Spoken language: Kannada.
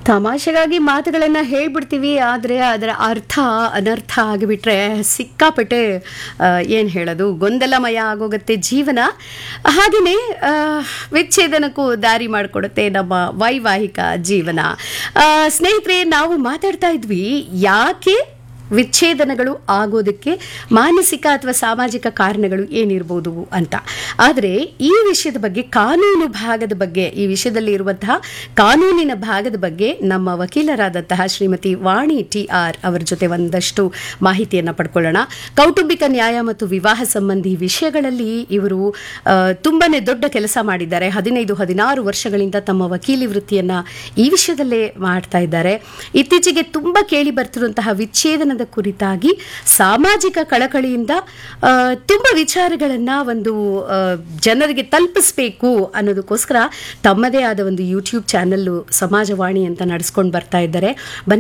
ತಮಾಷೆಗಾಗಿ ಮಾತುಗಳನ್ನು ಹೇಳ್ಬಿಡ್ತೀವಿ ಆದರೆ ಅದರ ಅರ್ಥ ಅನರ್ಥ ಆಗಿಬಿಟ್ರೆ ಸಿಕ್ಕಾಪಟ್ಟೆ ಏನು ಹೇಳೋದು ಗೊಂದಲಮಯ ಆಗೋಗುತ್ತೆ ಜೀವನ ಹಾಗೆಯೇ ವಿಚ್ಛೇದನಕ್ಕೂ ದಾರಿ ಮಾಡಿಕೊಡುತ್ತೆ ನಮ್ಮ ವೈವಾಹಿಕ ಜೀವನ ಆ, ಸ್ನೇಹಿತರೆ ನಾವು ಮಾತಾಡ್ತಾ ಇದ್ವಿ ಯಾಕೆ ವಿಚ್ಛೇದನಗಳು ಆಗೋದಕ್ಕೆ ಮಾನಸಿಕ ಅಥವಾ ಸಾಮಾಜಿಕ ಕಾರಣಗಳು ಏನಿರ್ಬೋದು ಅಂತ ಆದರೆ ಈ ವಿಷಯದ ಬಗ್ಗೆ ಕಾನೂನು ಭಾಗದ ಬಗ್ಗೆ ಈ ವಿಷಯದಲ್ಲಿ ಇರುವಂತಹ ಕಾನೂನಿನ ಭಾಗದ ಬಗ್ಗೆ ನಮ್ಮ ವಕೀಲರಾದಂತಹ ಶ್ರೀಮತಿ ವಾಣಿ ಟಿ ಆರ್ ಅವರ ಜೊತೆ ಒಂದಷ್ಟು ಮಾಹಿತಿಯನ್ನು ಪಡ್ಕೊಳ್ಳೋಣ ಕೌಟುಂಬಿಕ ನ್ಯಾಯ ಮತ್ತು ವಿವಾಹ ಸಂಬಂಧಿ ವಿಷಯಗಳಲ್ಲಿ ಇವರು ಆ, ತುಂಬಾನೇ ದೊಡ್ಡ ಕೆಲಸ ಮಾಡಿದ್ದಾರೆ ಹದಿನೈದು ಹದಿನಾರು ವರ್ಷಗಳಿಂದ ತಮ್ಮ ವಕೀಲಿ ವೃತ್ತಿಯನ್ನ ಈ ವಿಷಯದಲ್ಲೇ ಮಾಡ್ತಾ ಇದ್ದಾರೆ ಇತ್ತೀಚೆಗೆ ತುಂಬಾ ಕೇಳಿ ಬರ್ತಿರುವಂತಹ ವಿಚ್ಛೇದನದ ಕುರಿತಾಗಿ ಸಾಮಾಜಿಕ ಕಳಕಳಿಯಿಂದ ಆ, ತುಂಬಾ ವಿಚಾರಗಳನ್ನ ಒಂದು ಆ, ಜನರಿಗೆ ತಲುಪಿಸ್ಬೇಕು ಅನ್ನೋದಕ್ಕೋಸ್ಕರ ತಮ್ಮದೇ ಆದ ಒಂದು ಯೂಟ್ಯೂಬ್ ಚಾನೆಲ್ ಸಮಾಜವಾಣಿ ಅಂತ ನಡೆಸ್ಕೊಂಡು ಬರ್ತಾ ಇದ್ದಾರೆ ಬನ್ನಿ